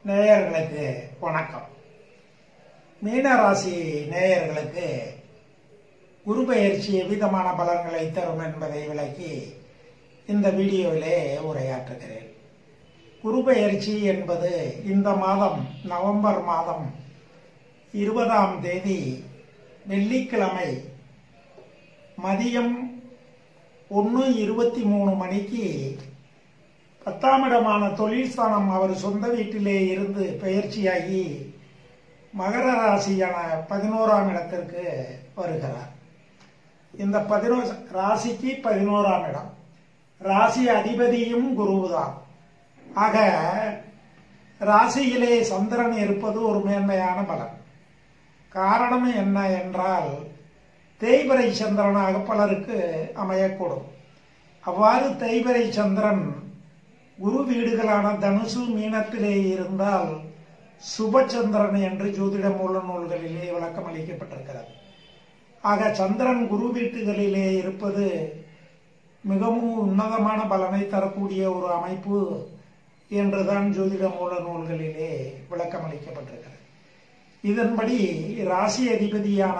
நேயர்களுக்கு வணக்கம் மீன ராசி நேயர்களுக்கு குரு பெயர்ச்சி எவ்விதமான பலன்களை தரும் என்பதை விளக்கி இந்த வீடியோவிலே உரையாற்றுகிறேன் குரு பெயர்ச்சி என்பது இந்த மாதம் நவம்பர் மாதம் இருபதாம் தேதி வெள்ளிக்கிழமை மதியம் ஒன்று இருபத்தி மூணு மணிக்கு பத்தாம் இடமான தொழில் ஸ்தானம் அவர் சொந்த வீட்டிலே இருந்து பெயர்ச்சியாகி மகர ராசியான பதினோராம் இடத்திற்கு வருகிறார் இந்த பதினோ ராசிக்கு பதினோராம் இடம் ராசி அதிபதியும் குருவுதான் ஆக ராசியிலே சந்திரன் இருப்பது ஒரு மேன்மையான பலன் காரணம் என்ன என்றால் தேய்பிரை சந்திரனாக பலருக்கு அமையக்கூடும் அவ்வாறு தேய்பிரை சந்திரன் குரு வீடுகளான தனுசு மீனத்திலே இருந்தால் சுபச்சந்திரன் என்று ஜோதிட மூல நூல்களிலே விளக்கம் அளிக்கப்பட்டிருக்கிறது ஆக சந்திரன் குரு வீட்டுகளிலே இருப்பது மிகவும் உன்னதமான பலனை தரக்கூடிய ஒரு அமைப்பு என்றுதான் ஜோதிட மூல நூல்களிலே விளக்கம் அளிக்கப்பட்டிருக்கிறது இதன்படி ராசி அதிபதியான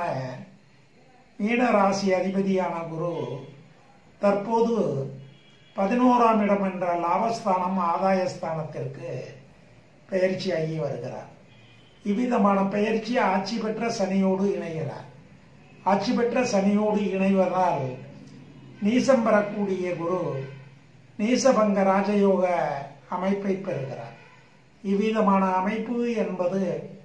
மீன ராசி அதிபதியான குரு தற்போது பதினோராம் இடம் என்ற லாபஸ்தானம் ஆதாயஸ்தானத்திற்கு பெயர்ச்சியாகி வருகிறார் இவ்விதமான பெயர்ச்சி ஆட்சி பெற்ற சனியோடு இணைகிறார் ஆட்சி பெற்ற சனியோடு இணைவதால் நீசம் பெறக்கூடிய குரு நீசபங்க ராஜயோக அமைப்பை பெறுகிறார் இவ்விதமான அமைப்பு என்பது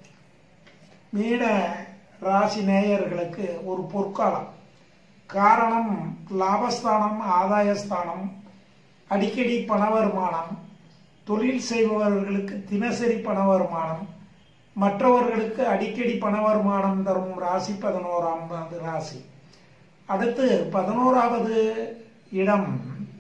மீன ராசி நேயர்களுக்கு ஒரு பொற்காலம் காரணம் லாபஸ்தானம் ஆதாயஸ்தானம் அடிக்கடி பண வருமானம் தொழில் செய்பவர்களுக்கு தினசரி பண வருமானம் மற்றவர்களுக்கு அடிக்கடி பண வருமானம் தரும் ராசி பதினோராம் ராசி அடுத்து பதினோராவது இடம்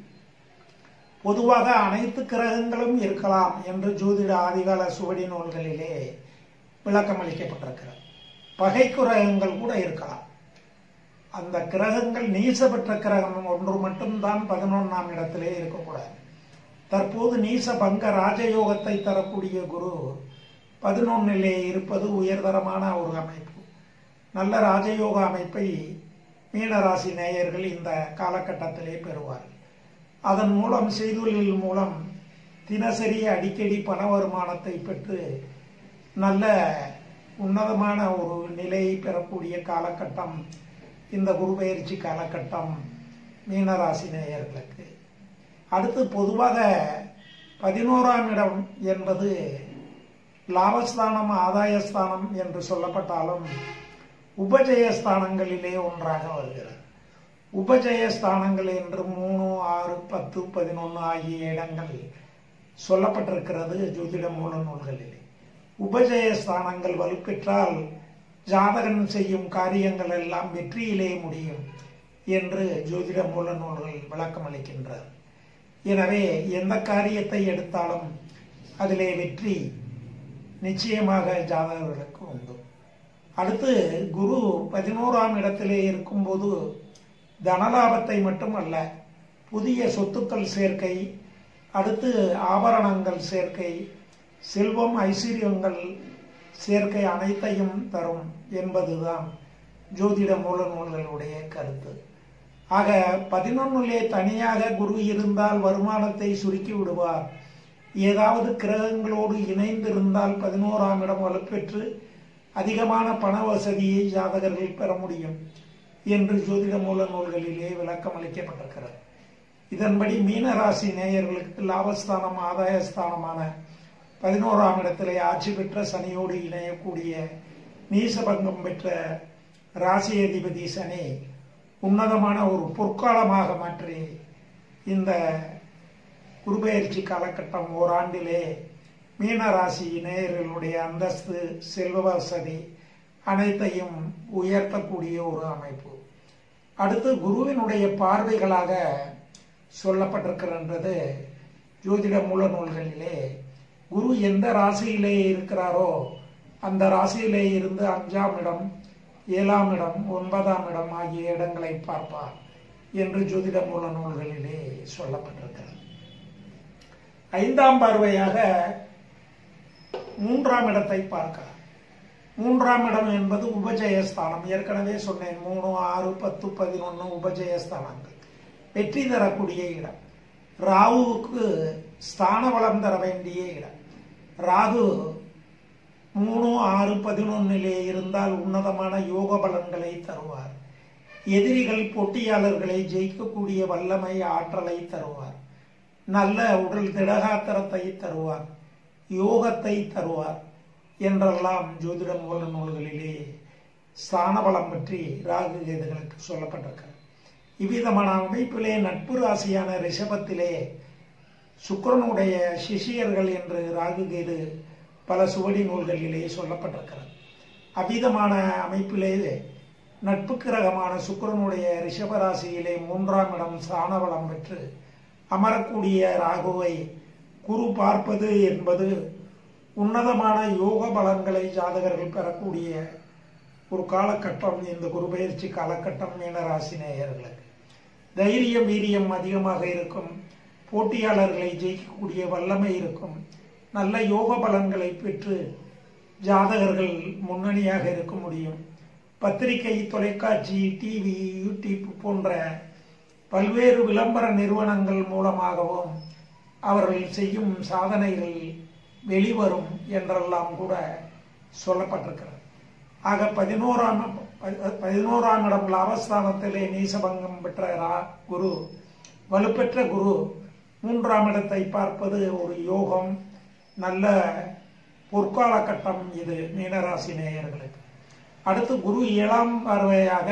பொதுவாக அனைத்து கிரகங்களும் இருக்கலாம் என்று ஜோதிட ஆதிகால சுவடி நூல்களிலே விளக்கம் அளிக்கப்பட்டிருக்கிறது பகை கிரகங்கள் கூட இருக்கலாம் அந்த கிரகங்கள் நீச பெற்ற கிரகம் ஒன்று மட்டும்தான் பதினொன்றாம் இடத்திலே இருக்கக்கூடாது தற்போது நீச பங்க ராஜயோகத்தை தரக்கூடிய குரு பதினொன்னிலே இருப்பது உயர்தரமான ஒரு அமைப்பு நல்ல ராஜயோக அமைப்பை மீனராசி நேயர்கள் இந்த காலகட்டத்திலே பெறுவார்கள் அதன் மூலம் செய்தொழில் மூலம் தினசரி அடிக்கடி பண வருமானத்தை பெற்று நல்ல உன்னதமான ஒரு நிலையை பெறக்கூடிய காலகட்டம் இந்த குரு பயிற்சி காலகட்டம் மீனராசி நேயர்களுக்கு அடுத்து பொதுவாக பதினோராம் இடம் என்பது லாபஸ்தானம் ஆதாயஸ்தானம் என்று சொல்லப்பட்டாலும் உபஜயஸ்தானங்களிலே ஒன்றாக வருகிறது உபஜயஸ்தானங்கள் என்று மூணு ஆறு பத்து பதினொன்று ஆகிய இடங்கள் சொல்லப்பட்டிருக்கிறது ஜோதிட மூல நூல்களிலே உபஜயஸ்தானங்கள் வலுப்பெற்றால் ஜாதகன் செய்யும் காரியங்கள் எல்லாம் வெற்றியிலே முடியும் என்று ஜோதிட மூல நூல்கள் விளக்கம் அளிக்கின்றார் எனவே எந்த காரியத்தை எடுத்தாலும் அதிலே வெற்றி நிச்சயமாக ஜாதகர்களுக்கு உண்டு அடுத்து குரு பதினோராம் இடத்திலே இருக்கும்போது தனலாபத்தை மட்டும் அல்ல புதிய சொத்துக்கள் சேர்க்கை அடுத்து ஆபரணங்கள் சேர்க்கை செல்வம் ஐஸ்வர்யங்கள் சேர்க்கை அனைத்தையும் தரும் என்பதுதான் ஜோதிட மூல நூல்களுடைய கருத்து ஆக பதினொன்னுலே தனியாக குரு இருந்தால் வருமானத்தை சுருக்கி விடுவார் ஏதாவது கிரகங்களோடு இணைந்திருந்தால் பதினோராம் இடம் வலுப்பெற்று அதிகமான பண வசதியை ஜாதகர்கள் பெற முடியும் என்று ஜோதிட மூல நூல்களிலே விளக்கம் அளிக்கப்பட்டிருக்கிறது இதன்படி மீனராசி நேயர்களுக்கு லாபஸ்தானம் ஆதாயஸ்தானமான பதினோராம் இடத்திலே ஆட்சி பெற்ற சனியோடு இணையக்கூடிய நீசபங்கம் பெற்ற ராசி அதிபதி சனி உன்னதமான ஒரு பொற்காலமாக மாற்றி இந்த குருபெயர்ச்சி காலகட்டம் ஓராண்டிலே மீன ராசி நேயர்களுடைய அந்தஸ்து செல்வ வசதி அனைத்தையும் உயர்த்தக்கூடிய ஒரு அமைப்பு அடுத்து குருவினுடைய பார்வைகளாக சொல்லப்பட்டிருக்கின்றது ஜோதிட மூல நூல்களிலே குரு எந்த ராசியிலே இருக்கிறாரோ அந்த ராசியிலே இருந்து அஞ்சாம் இடம் ஏழாம் இடம் ஒன்பதாம் இடம் ஆகிய இடங்களை பார்ப்பார் என்று ஜோதிட மூல நூல்களிலே சொல்லப்பட்டிருக்கிறது ஐந்தாம் பார்வையாக மூன்றாம் இடத்தை பார்க்கிறார் மூன்றாம் இடம் என்பது உபஜயஸ்தானம் ஏற்கனவே சொன்னேன் மூணு ஆறு பத்து பதினொன்று உபஜயஸ்தானங்கள் வெற்றி தரக்கூடிய இடம் ராகுவுக்கு ஸ்தான பலம் தர வேண்டிய இடம் ராகு மூணு ஆறு பதினொன்னிலே இருந்தால் உன்னதமான யோக பலன்களை தருவார் எதிரிகள் போட்டியாளர்களை ஜெயிக்கக்கூடிய வல்லமை ஆற்றலை தருவார் நல்ல உடல் திடகாத்திரத்தை தருவார் யோகத்தை தருவார் என்றெல்லாம் ஜோதிட மூல நூல்களிலே ஸ்தான பலம் பற்றி ராகு கேதுகளுக்கு சொல்லப்பட்டிருக்கிறது இவ்விதமான அமைப்பிலே நட்பு ராசியான ரிஷபத்திலே சுக்கரனுடைய சிஷியர்கள் என்று ராகு கேது பல சுவடி நூல்களிலே சொல்லப்பட்டிருக்கிறது அவ்விதமான அமைப்பிலே நட்பு கிரகமான சுக்கரனுடைய ரிஷபராசியிலே மூன்றாம் இடம் ஸ்தானபலம் பெற்று அமரக்கூடிய ராகுவை குரு பார்ப்பது என்பது உன்னதமான யோக பலன்களை ஜாதகர்கள் பெறக்கூடிய ஒரு காலகட்டம் இந்த குரு பயிற்சி காலகட்டம் மீனராசி நேயர்களுக்கு தைரியம் வீரியம் அதிகமாக இருக்கும் போட்டியாளர்களை ஜெயிக்கக்கூடிய வல்லமை இருக்கும் நல்ல யோக பலன்களை பெற்று ஜாதகர்கள் முன்னணியாக இருக்க முடியும் பத்திரிகை தொலைக்காட்சி டிவி யூடியூப் போன்ற பல்வேறு விளம்பர நிறுவனங்கள் மூலமாகவும் அவர்கள் செய்யும் சாதனைகள் வெளிவரும் என்றெல்லாம் கூட சொல்லப்பட்டிருக்கிறது ஆக பதினோராம் பதினோராம் இடம் லாபஸ்தானத்திலே நீசபங்கம் பெற்ற ரா- குரு வலுப்பெற்ற குரு மூன்றாம் இடத்தை பார்ப்பது ஒரு யோகம் நல்ல பொற்கால கட்டம் இது மீனராசி நேயர்களுக்கு அடுத்து குரு ஏழாம் பார்வையாக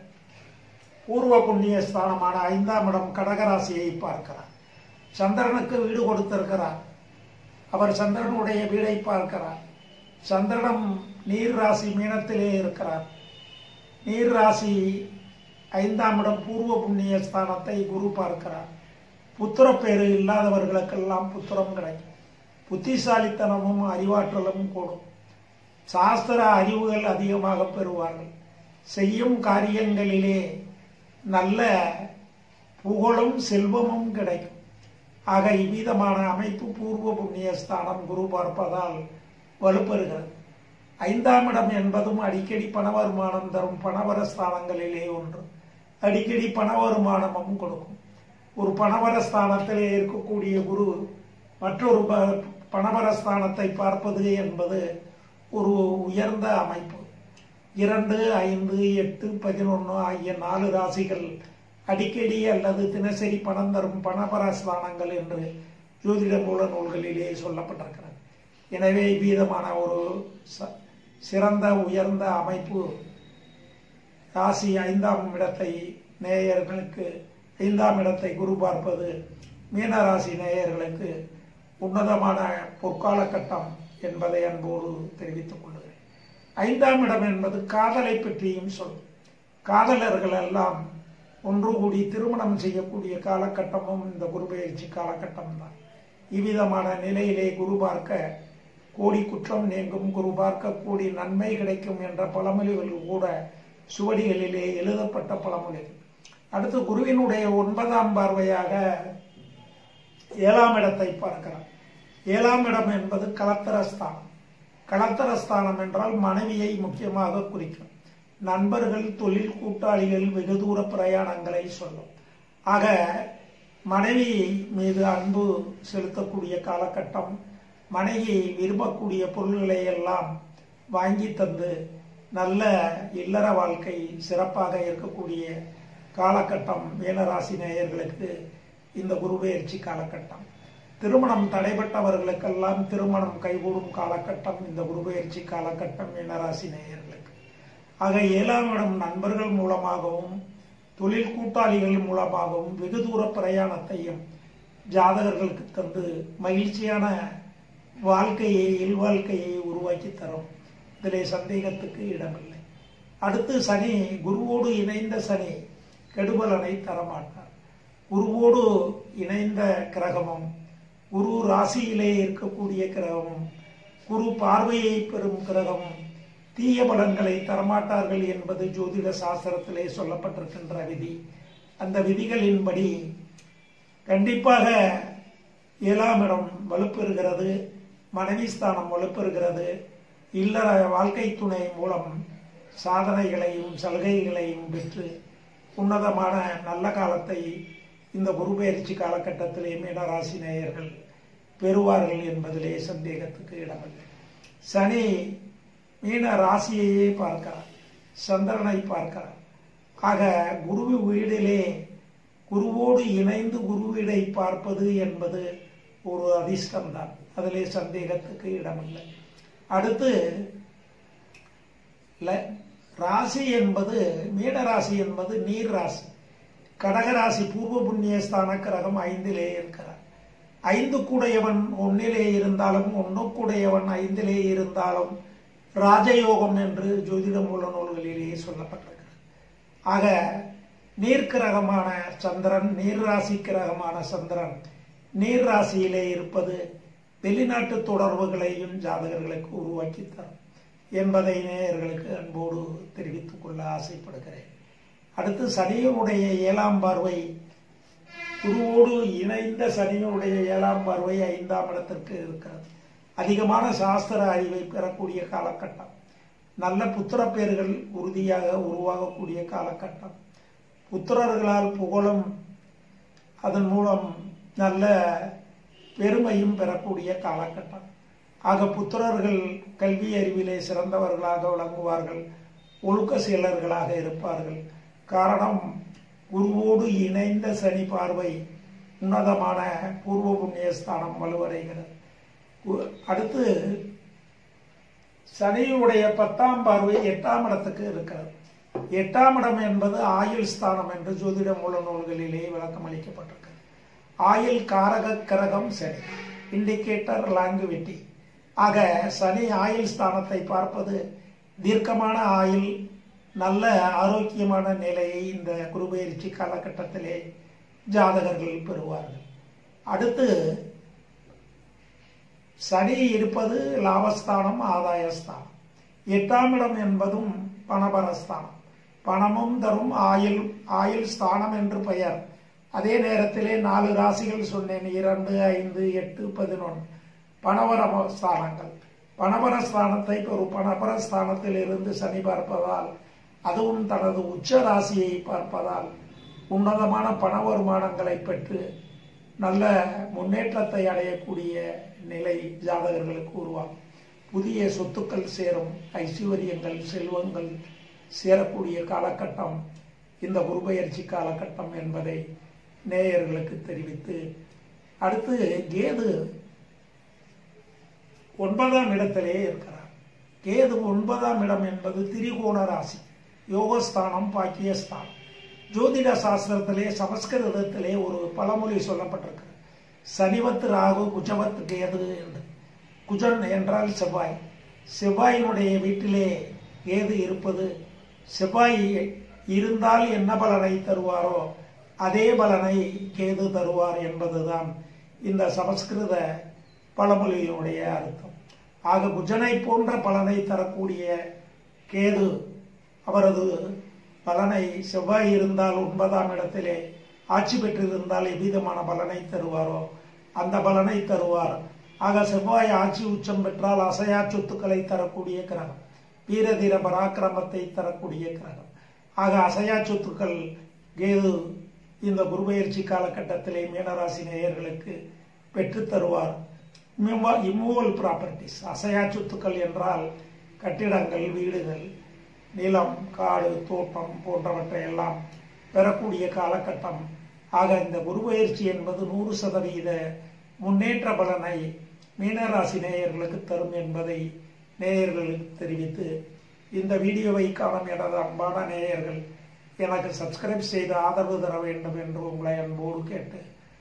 பூர்வ புண்ணிய ஸ்தானமான ஐந்தாம் இடம் கடகராசியை பார்க்கிறார் சந்திரனுக்கு வீடு கொடுத்திருக்கிறார் அவர் சந்திரனுடைய வீடை பார்க்கிறார் சந்திரனம் நீர் ராசி மீனத்திலே இருக்கிறார் நீர் ராசி ஐந்தாம் இடம் பூர்வ புண்ணிய ஸ்தானத்தை குரு பார்க்கிறார் புத்திரப்பேறு இல்லாதவர்களுக்கெல்லாம் புத்திரம் கிடைக்கும் புத்திசாலித்தனமும் அறிவாற்றலும் கூடும் சாஸ்திர அறிவுகள் அதிகமாக பெறுவார்கள் செய்யும் காரியங்களிலே நல்ல புகழும் செல்வமும் கிடைக்கும் ஆக இவ்விதமான அமைப்பு பூர்வ புண்ணிய ஸ்தானம் குரு பார்ப்பதால் வலுப்பெறுகிறது ஐந்தாம் இடம் என்பதும் அடிக்கடி பண வருமானம் தரும் பணவர ஸ்தானங்களிலே ஒன்று அடிக்கடி பண வருமானமும் கொடுக்கும் ஒரு பணவர ஸ்தானத்திலே இருக்கக்கூடிய குரு மற்றொரு ப- பணவர ஸ்தானத்தை பார்ப்பது என்பது ஒரு உயர்ந்த அமைப்பு இரண்டு ஐந்து எட்டு பதினொன்று ஆகிய நாலு ராசிகள் அடிக்கடி அல்லது தினசரி பணம் தரும் பணபர ஸ்தானங்கள் என்று ஜோதிட மூல நூல்களிலே சொல்லப்பட்டிருக்கிறது எனவே இவ்விதமான ஒரு ச- சிறந்த உயர்ந்த அமைப்பு ராசி ஐந்தாம் இடத்தை நேயர்களுக்கு ஐந்தாம் இடத்தை குரு பார்ப்பது மீன ராசி நேயர்களுக்கு உன்னதமான பொற்கால கட்டம் என்பதை அன்போடு தெரிவித்துக் கொள்கிறேன் ஐந்தாம் இடம் என்பது காதலை பற்றியும் சொல்லும் காதலர்கள் எல்லாம் ஒன்று கூடி திருமணம் செய்யக்கூடிய காலகட்டமும் இந்த குரு பயிற்சி காலகட்டம் தான் இவ்விதமான நிலையிலே குரு பார்க்க கோடி குற்றம் நீங்கும் குரு பார்க்க கோடி நன்மை கிடைக்கும் என்ற பழமொழிகள் கூட சுவடிகளிலே எழுதப்பட்ட பழமொழிகள் அடுத்து குருவினுடைய ஒன்பதாம் பார்வையாக ஏழாம் இடத்தை பார்க்கிறார் ஏழாம் இடம் என்பது கலத்தரஸ்தானம் கலத்தரஸ்தானம் என்றால் மனைவியை முக்கியமாக குறிக்கும் நண்பர்கள் தொழில் கூட்டாளிகள் வெகு தூர பிரயாணங்களை சொல்லும் ஆக மனைவி மீது அன்பு செலுத்தக்கூடிய காலகட்டம் மனைவி விரும்பக்கூடிய பொருள்களை எல்லாம் வாங்கி தந்து நல்ல இல்லற வாழ்க்கை சிறப்பாக இருக்கக்கூடிய காலகட்டம் மீனராசி நேயர்களுக்கு இந்த குருபெயர்ச்சி காலகட்டம் திருமணம் தடைபட்டவர்களுக்கெல்லாம் திருமணம் கைகூடும் காலகட்டம் இந்த குருபெயர்ச்சி காலகட்டம் மீனராசி நேயர்களுக்கு ஆக ஏழாம் இடம் நண்பர்கள் மூலமாகவும் தொழில் கூட்டாளிகள் மூலமாகவும் வெகு தூர பிரயாணத்தையும் ஜாதகர்களுக்கு தந்து மகிழ்ச்சியான வாழ்க்கையை இல்வாழ்க்கையை உருவாக்கி தரும் இதிலே சந்தேகத்துக்கு இடமில்லை அடுத்து சனி குருவோடு இணைந்த சனி கெடுபலனை தரமாட்டார் குருவோடு இணைந்த கிரகமும் குரு ராசியிலே இருக்கக்கூடிய கிரகமும் குரு பார்வையை பெறும் கிரகமும் தீய பலன்களை தரமாட்டார்கள் என்பது ஜோதிட சாஸ்திரத்திலே சொல்லப்பட்டிருக்கின்ற விதி அந்த விதிகளின்படி கண்டிப்பாக ஏழாம் இடம் வலுப்பெறுகிறது மனைவி ஸ்தானம் வலுப்பெறுகிறது இல்லற வாழ்க்கை துணை மூலம் சாதனைகளையும் சலுகைகளையும் பெற்று உன்னதமான நல்ல காலத்தை இந்த குரு பயிற்சி காலகட்டத்திலே மீனராசி நேயர்கள் பெறுவார்கள் என்பதிலே சந்தேகத்துக்கு இடமில்லை சனி மீன ராசியையே பார்க்கிறார் சந்திரனை பார்க்கிறார் ஆக குரு வீடிலே குருவோடு இணைந்து குரு வீடை பார்ப்பது என்பது ஒரு அதிர்ஷ்டம்தான் அதிலே சந்தேகத்துக்கு இடமில்லை அடுத்து ல- ராசி என்பது மீன ராசி என்பது நீர் ராசி கடகராசி பூர்வ புண்ணிய ஸ்தான கிரகம் ஐந்திலே இருக்கிறார் ஐந்து கூடையவன் ஒன்னிலே இருந்தாலும் ஒன்றுக்குடையவன் ஐந்திலே இருந்தாலும் ராஜயோகம் என்று ஜோதிட மூல நூல்களிலேயே சொல்லப்பட்டிருக்கிறது ஆக நீர் கிரகமான சந்திரன் நீர் ராசி கிரகமான சந்திரன் நீர் ராசியிலே இருப்பது வெளிநாட்டு தொடர்புகளையும் ஜாதகர்களுக்கு உருவாக்கி தரும் என்பதை நேயர்களுக்கு அன்போடு தெரிவித்துக் கொள்ள ஆசைப்படுகிறேன் அடுத்து சனியினுடைய ஏழாம் பார்வை குருவோடு இணைந்த சனியினுடைய ஏழாம் பார்வை ஐந்தாம் இடத்திற்கு இருக்கிறது அதிகமான சாஸ்திர அறிவை பெறக்கூடிய காலகட்டம் நல்ல புத்திர பேர்கள் உறுதியாக உருவாகக்கூடிய காலகட்டம் புத்திரர்களால் புகழும் அதன் மூலம் நல்ல பெருமையும் பெறக்கூடிய காலகட்டம் ஆக புத்திரர்கள் கல்வி அறிவிலே சிறந்தவர்களாக விளங்குவார்கள் ஒழுக்க செயலர்களாக இருப்பார்கள் காரணம் குருவோடு இணைந்த சனி பார்வை உன்னதமான பூர்வ புண்ணிய ஸ்தானம் வலுவடைகிறது கு- அடுத்து சனியுடைய பத்தாம் பார்வை எட்டாம் இடத்துக்கு இருக்கிறது எட்டாம் இடம் என்பது ஆயுள் ஸ்தானம் என்று ஜோதிட மூல நூல்களிலே விளக்கம் அளிக்கப்பட்டிருக்கிறது ஆயுள் காரக கிரகம் சனி இண்டிகேட்டர் லாங்குவிட்டி ஆக சனி ஆயுள் ஸ்தானத்தை பார்ப்பது தீர்க்கமான ஆயுள் நல்ல ஆரோக்கியமான நிலையை இந்த குருபெயர்ச்சி காலகட்டத்திலே ஜாதகர்கள் பெறுவார்கள் அடுத்து சனி இருப்பது லாபஸ்தானம் ஆதாயஸ்தானம் எட்டாம் இடம் என்பதும் பணபரஸ்தானம் பணமும் தரும் ஆயுள் ஆயுள் ஸ்தானம் என்று பெயர் அதே நேரத்திலே நாலு ராசிகள் சொன்னேன் இரண்டு ஐந்து எட்டு பதினொன்று பணவர ஸ்தானங்கள் பணபர ஸ்தானத்தை ஒரு பணபர ஸ்தானத்தில் இருந்து சனி பார்ப்பதால் அதுவும் தனது உச்ச ராசியை பார்ப்பதால் உன்னதமான பண வருமானங்களை பெற்று நல்ல முன்னேற்றத்தை அடையக்கூடிய நிலை ஜாதகர்களுக்கு உருவாகும் புதிய சொத்துக்கள் சேரும் ஐஸ்வர்யங்கள் செல்வங்கள் சேரக்கூடிய காலகட்டம் இந்த குருபெயர்ச்சி காலகட்டம் என்பதை நேயர்களுக்கு தெரிவித்து அடுத்து கேது ஒன்பதாம் இடத்திலே இருக்கிறார் கேது ஒன்பதாம் இடம் என்பது திரிகோண ராசி யோகஸ்தானம் பாக்கியஸ்தானம் ஜோதிட சாஸ்திரத்திலே சமஸ்கிருதத்திலே ஒரு பழமொழி சொல்லப்பட்டிருக்கு சனிவத் ராகு குஜவத் கேது என்று குஜன் என்றால் செவ்வாய் செவ்வாயினுடைய வீட்டிலே கேது இருப்பது செவ்வாய் இருந்தால் என்ன பலனை தருவாரோ அதே பலனை கேது தருவார் என்பதுதான் இந்த சமஸ்கிருத பழமொழியினுடைய அர்த்தம் ஆக குஜனை போன்ற பலனை தரக்கூடிய கேது அவரது பலனை செவ்வாய் இருந்தால் ஒன்பதாம் இடத்திலே ஆட்சி பெற்றிருந்தால் எவ்விதமான பலனை தருவாரோ அந்த பலனை தருவார் ஆக செவ்வாய் ஆட்சி உச்சம் பெற்றால் அசையா சொத்துக்களை தரக்கூடிய கிரகம் வீரதீர பராக்கிரமத்தை தரக்கூடிய கிரகம் ஆக அசையா சொத்துக்கள் கேது இந்த குருபெயர்ச்சி காலகட்டத்திலே மீனராசி நேயர்களுக்கு பெற்றுத் தருவார் இம்மூவல் ப்ராப்பர்ட்டிஸ் அசையா சொத்துக்கள் என்றால் கட்டிடங்கள் வீடுகள் நிலம் காடு தோட்டம் போன்றவற்றை எல்லாம் பெறக்கூடிய காலகட்டம் ஆக இந்த குருபெயர்ச்சி என்பது நூறு சதவீத முன்னேற்ற பலனை மீனராசி நேயர்களுக்கு தரும் என்பதை நேயர்களுக்கு தெரிவித்து இந்த வீடியோவை காணும் எனது அன்பான நேயர்கள் எனக்கு சப்ஸ்கிரைப் செய்து ஆதரவு தர வேண்டும் என்று உங்களை அன்போடு கேட்டு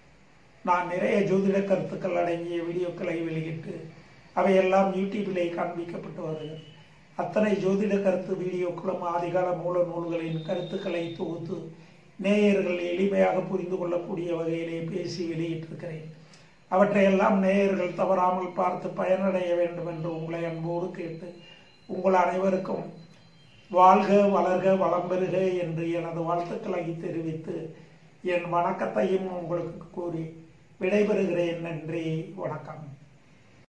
நான் நிறைய ஜோதிட கருத்துக்கள் அடங்கிய வீடியோக்களை வெளியிட்டு அவையெல்லாம் யூடியூபிலே காண்பிக்கப்பட்டு வருகிறது அத்தனை ஜோதிட கருத்து வீடியோக்களும் ஆதிகால மூல நூல்களின் கருத்துக்களை தொகுத்து நேயர்கள் எளிமையாக புரிந்து கொள்ளக்கூடிய வகையிலே பேசி வெளியிட்டிருக்கிறேன் அவற்றையெல்லாம் நேயர்கள் தவறாமல் பார்த்து பயனடைய வேண்டும் என்று உங்களை அன்போடு கேட்டு உங்கள் அனைவருக்கும் வாழ்க வளர்க வளம் பெறுக என்று எனது வாழ்த்துக்களை தெரிவித்து என் வணக்கத்தையும் உங்களுக்கு கூறி விடைபெறுகிறேன் நன்றி வணக்கம்